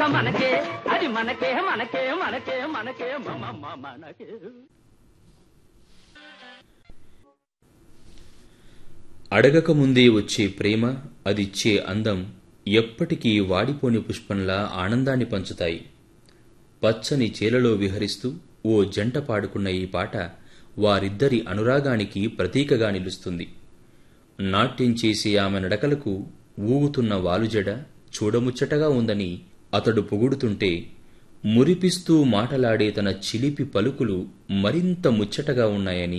మనకే అది మనకే మనకే మనకే మనకే మమ మమ మనకే అడగక ముందే వచ్చే ప్రేమ అదిచ్చే అందం ఎప్పటికీ వాడిపోని పుష్పంలా ఆనందాన్ని పంచుతాయి పచ్చని చేలలో విహరిస్తూ ఓ జంట పాడుకున్న ఈ పాట వారిద్దరి అనురాగానికి ప్రతీకగా నిలుస్తుంది నాట్యం చేసే ఆమె నడకలకు ఊగుతున్న వాలుజడ చూడముచ్చటగా ఉందని అతడు పొగుడుతుంటే మురిపిస్తూ మాటలాడే తన చిలిపి పలుకులు మరింత ముచ్చటగా ఉన్నాయని